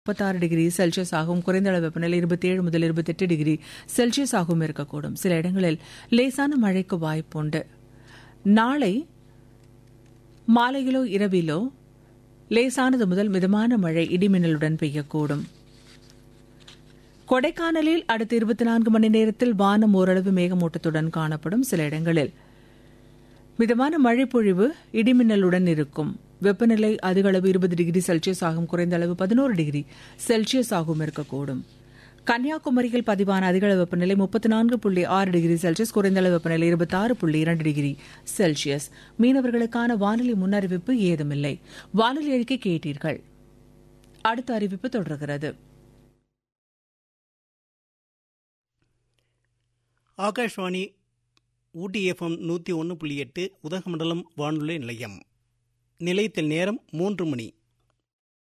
முப்பத்தாறு degree Celsius ஆகும் குறைந்த அளவு வெப்பநிலை இருபத்தி ஏழு முதல் இருபத்தெட்டு டிகிரி செல்சியஸ் ஆகவும் இருக்கக்கூடும் சில இடங்களில் லேசான மழைக்கு வாய்ப்புண்டு நாளை மாலையிலோ இரவிலோ லேசானது முதல் மிதமான மழை இடிமின்னலுடன் பெய்யக்கூடும் கொடைக்கானலில் அடுத்த இருபத்தி நான்கு மணி நேரத்தில் வானம் ஓரளவு மேகமூட்டத்துடன் காணப்படும் சில இடங்களில் மிதமான மழை பொழிவு இடிமின்னலுடன் இருக்கும் வெப்பநிலை அதிக அளவு இருபது டிகிரி செல்சியஸ் ஆகும் குறைந்த அளவு பதினோரு டிகிரி செல்சியஸ் ஆகும் இருக்கக்கூடும் கன்னியாகுமரியில் பதிவான அதிக அளவு வெப்பநிலை முப்பத்தி நான்கு புள்ளி ஆறு டிகிரி செல்சியஸ் குறைந்த அளவு வெப்பநிலை இருபத்தி ஆறு புள்ளி இரண்டு டிகிரி செல்சியஸ் மீனவர்களுக்கான வானிலை முன்னறிவிப்பு ஏதுமில்லை வானிலை அறிக்கை கேட்டீர்கள் அடுத்த அறிவிப்பு தொடர்கிறது ஆகாஷ்வாணி ஊட்டி எஃப்எம் நூற்றி ஒன்று புள்ளி எட்டு உதகமண்டலம் வானொலி நிலையம் நிலையத்தில் நேரம் மூன்று மணி